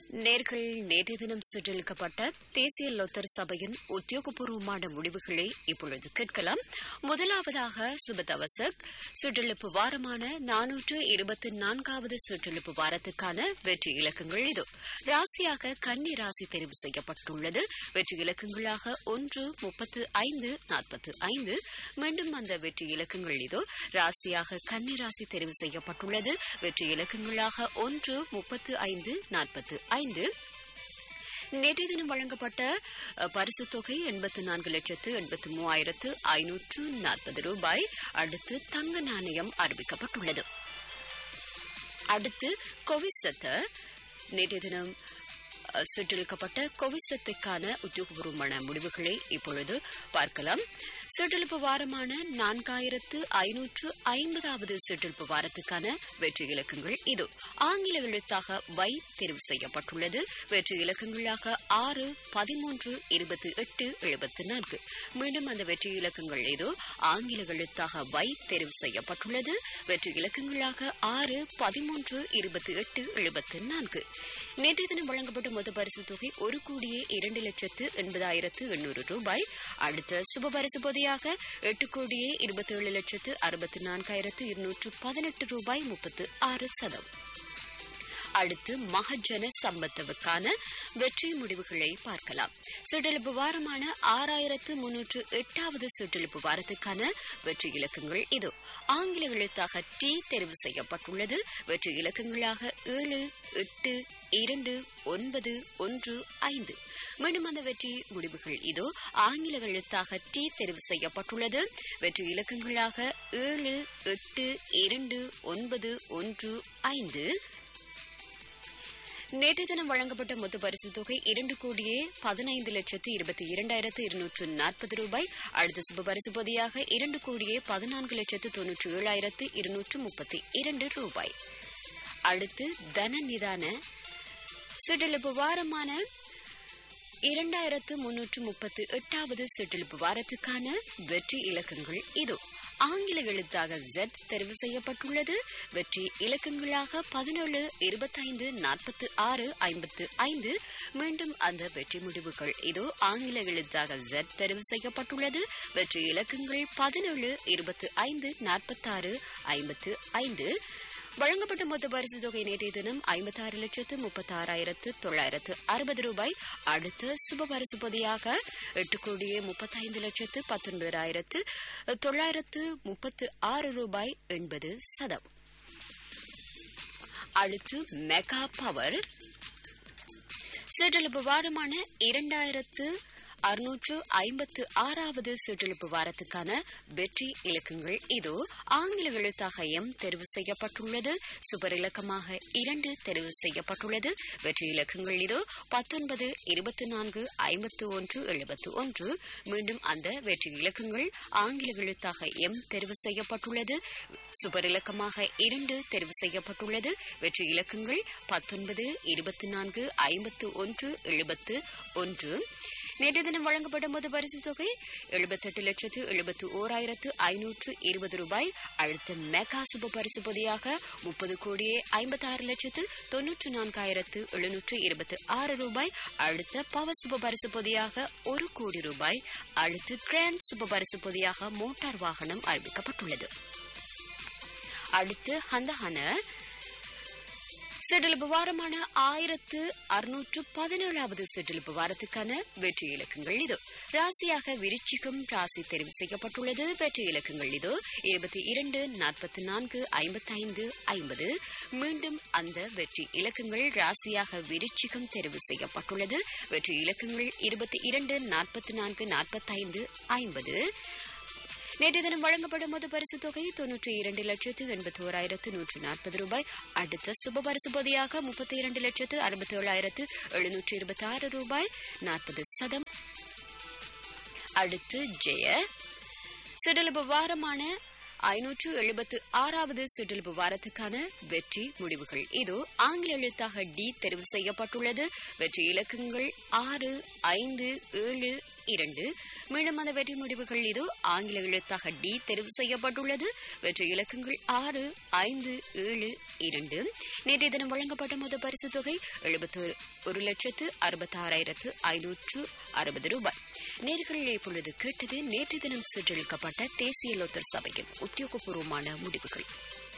நேர்கள் நேற்றைய தினம் சுற்றளிக்கப்பட்ட தேசிய லொத்தர் சபையின் உத்தியோகபூர்வமான முடிவுகளை இப்பொழுது கேட்கலாம் முதலாவதாக சுபதவசக் சுற்றளிப்பு வாரமான நானூற்று இருபத்தி நான்காவது சுற்றளிப்பு வாரத்துக்கான வெற்றி இலக்கங்கள் இது ராசியாக கன்னி ராசி தெரிவு செய்யப்பட்டுள்ளது வெற்றி இலக்கங்களாக ஒன்று முப்பத்து ஐந்து நாற்பத்து ஐந்து மீண்டும் அந்த வெற்றி இலக்கங்கள் இதோ ராசியாக கன்னி ராசி தெரிவு செய்யப்பட்டுள்ளது வெற்றி இலக்கங்களாக ஒன்று முப்பத்து ஐந்து நாற்பத்து ஐந்து நேற்றைய தினம் வழங்கப்பட்ட அஹ், பரிசுத் தொகை எண்பத்து நான்கு லட்சத்து எண்பத்து மூவாயிரத்து ஐநூற்று நாற்பது ரூபாய் அடுத்து தங்க நாணயம் அறிவிக்கப்பட்டுள்ளது அடுத்து கொவிசத்த நேற்றைய தினம் அஹ், சுற்றளிக்கப்பட்ட கொவிசத்துக்கான உத்தியோகபூர்வமான முடிவுகளை இப்பொழுது பார்க்கலாம் சுற்றளிப்பு வாரமான நான்காயிரத்து ஐநூற்று ஐம்பதாவது சுற்றளிப்பு வாரத்துக்கான வெற்றி இலக்கங்கள் இது ஆங்கில எழுத்தாக வை தெரிவு செய்யப்பட்டுள்ளது வெற்றி இலக்கங்களாக ஆறு பதிமூன்று இருபத்தி எட்டு எழுபத்தி நான்கு மீண்டும் அந்த வெற்றி இலக்கங்கள் ஏதோ ஆங்கில எழுத்தாக வை தெரிவு செய்யப்பட்டுள்ளது வெற்றி இலக்கங்களாக ஆறு பதிமூன்று இருபத்தி எட்டு எழுபத்தி நான்கு நேற்றைய தினம் வழங்கப்பட்ட மொத்த பரிசு தொகை ஒரு கோடியே இரண்டு லட்சத்து எண்பதாயிரத்து எண்ணூறு ரூபாய் அடுத்த சுப பரிசு பொதியாக எட்டு கோடியே இருபத்தி ஏழு லட்சத்து அறுபத்தி நான்காயிரத்து இருநூற்று பதினெட்டு ரூபாய் முப்பத்து ஆறு சதம் அடுத்து மகஜன சம்பத்துவுக்கான வெற்றி முடிவுகளை பார்க்கலாம் சுற்றெழுப்பு வாரமான ஆறாயிரத்து முன்னூற்று எட்டாவது சுற்றெழுப்பு வாரத்துக்கான வெற்றி இலக்கங்கள் இது ஆங்கில எழுத்தாக டி தெரிவு செய்யப்பட்டுள்ளது வெற்றி இலக்கங்களாக ஏழு எட்டு இரண்டு ஒன்பது ஒன்று ஐந்து மீண்டும் அந்த வெற்றி முடிவுகள் இதோ ஆங்கில எழுத்தாக டி தெரிவு செய்யப்பட்டுள்ளது வெற்றி இலக்கங்களாக ஏழு எட்டு இரண்டு ஒன்பது ஒன்று ஐந்து நேற்று தினம் வழங்கப்பட்ட மொத்த பரிசு தொகை இரண்டு கோடியே பதினைந்து லட்சத்து இருபத்தி இரண்டாயிரத்து இருநூற்று நாற்பது ரூபாய் அடுத்த சுப பரிசு பொதியாக இரண்டு கோடியே பதினான்கு லட்சத்து தொன்னூற்றி ஏழாயிரத்து இருநூற்று முப்பத்தி இரண்டு ரூபாய் அடுத்து தன நிதான சுற்றெழுப்பு வாரமான இரண்டாயிரத்து முன்னூற்று முப்பத்து எட்டாவது சுற்றெழுப்பு வாரத்துக்கான வெற்றி இலக்கங்கள் இது ஆங்கில எழுத்தாக Z தெரிவு செய்யப்பட்டுள்ளது வெற்றி இலக்கங்களாக பதினேழு இருபத்தைந்து நாற்பத்து ஆறு ஐம்பத்து ஐந்து மீண்டும் அந்த வெற்றி முடிவுகள் இதோ ஆங்கில எழுத்தாக Z தெரிவு செய்யப்பட்டுள்ளது வெற்றி இலக்கங்கள் பதினேழு இருபத்து ஐந்து நாற்பத்தாறு ஐம்பத்து ஐந்து வழங்கப்பட்ட மொத்த பரிசு தொகை நேற்றைய தினம் ஐம்பத்தாறு லட்சத்து முப்பத்தாறாயிரத்து தொள்ளாயிரத்து அறுபது ரூபாய் அடுத்த சுப பரிசு பொதியாக எட்டு கோடியே முப்பத்தைந்து லட்சத்து பத்தொன்பதாயிரத்து தொள்ளாயிரத்து முப்பத்து ஆறு ரூபாய் எண்பது சதம் அடுத்து மெகா பவர் சிற்றெழுப்பு வாரமான இரண்டாயிரத்து அறுநூற்று ஐம்பத்து ஆறாவது சிற்றெழுப்பு வாரத்துக்கான வெற்றி இலக்கங்கள் இது ஆங்கில எழுத்தாக எம் தெரிவு செய்யப்பட்டுள்ளது சுபர் இலக்கமாக இரண்டு தெரிவு செய்யப்பட்டுள்ளது வெற்றி இலக்கங்கள் இது பத்தொன்பது இருபத்தி நான்கு ஐம்பத்து ஒன்று எழுபத்து ஒன்று மீண்டும் அந்த வெற்றி இலக்கங்கள் ஆங்கில எழுத்தாக எம் தெரிவு செய்யப்பட்டுள்ளது சுபர் இலக்கமாக இரண்டு தெரிவு செய்யப்பட்டுள்ளது வெற்றி இலக்கங்கள் பத்தொன்பது இருபத்தி நான்கு ஐம்பத்து ஒன்று எழுபத்து ஒன்று நேற்று தினம் வழங்கப்பட்ட மொத்த பரிசு தொகை எழுபத்தெட்டு லட்சத்து எழுபத்து ஓராயிரத்து ஐநூற்று இருபது ரூபாய் அடுத்த மெகா சுப பரிசு பொதியாக முப்பது கோடியே ஐம்பத்தாறு லட்சத்து தொன்னூற்று நான்காயிரத்து எழுநூற்று இருபத்து ஆறு ரூபாய் அடுத்த பவர் சுப பரிசு பொதியாக ஒரு கோடி ரூபாய் அடுத்து கிராண்ட் சுப பரிசு பொதியாக மோட்டார் வாகனம் அறிவிக்கப்பட்டுள்ளது அடுத்து ஹந்தஹன சிற்றிலப்பு வாரமான ஆயிரத்து அறுநூற்று பதினேழாவது சிற்றிலப்பு வாரத்துக்கான வெற்றி இலக்கங்கள் இது ராசியாக விருச்சிகம் ராசி தெரிவு செய்யப்பட்டுள்ளது வெற்றி இலக்கங்கள் இது இருபத்தி இரண்டு நாற்பத்தி நான்கு ஐம்பத்தைந்து ஐம்பது மீண்டும் அந்த வெற்றி இலக்கங்கள் ராசியாக விருச்சிகம் தெரிவு செய்யப்பட்டுள்ளது வெற்றி இலக்கங்கள் இருபத்தி இரண்டு நாற்பத்தி நான்கு நாற்பத்தைந்து ஐம்பது நேற்று தினம் வழங்கப்படும் மொத்த பரிசு தொகை தொன்னூற்றி இரண்டு லட்சத்து எண்பத்தி ஓராயிரத்து நூற்று நாற்பது ரூபாய் அடுத்த சுப பரிசு பொதியாக முப்பத்தி இரண்டு லட்சத்து அறுபத்தி ஏழாயிரத்து எழுநூற்று இருபத்தி ஆறு ரூபாய் நாற்பது சதம் அடுத்து ஜெய சிடலபு வாரமான ஐநூற்று எழுபத்து ஆறாவது சிற்றிலப்பு வாரத்துக்கான வெற்றி முடிவுகள் இது ஆங்கில எழுத்தாக டி தெரிவு செய்யப்பட்டுள்ளது வெற்றி இலக்கங்கள் ஆறு ஐந்து ஏழு இரண்டு மீண்டும் அந்த வெற்றி முடிவுகள் இது ஆங்கில எழுத்தாக டி தெரிவு செய்யப்பட்டுள்ளது வெற்றி இலக்கங்கள் ஆறு ஐந்து ஏழு இரண்டு நேற்றைய தினம் வழங்கப்பட்ட மொத்த பரிசு தொகை எழுபத்தொரு ஒரு லட்சத்து அறுபத்தாறாயிரத்து ஐநூற்று அறுபது ரூபாய் நேர்கள் இப்பொழுது கேட்டது நேற்று தினம் சுற்றளிக்கப்பட்ட தேசிய லோத்தர் சபையின் உத்தியோகபூர்வமான முடிவுகள்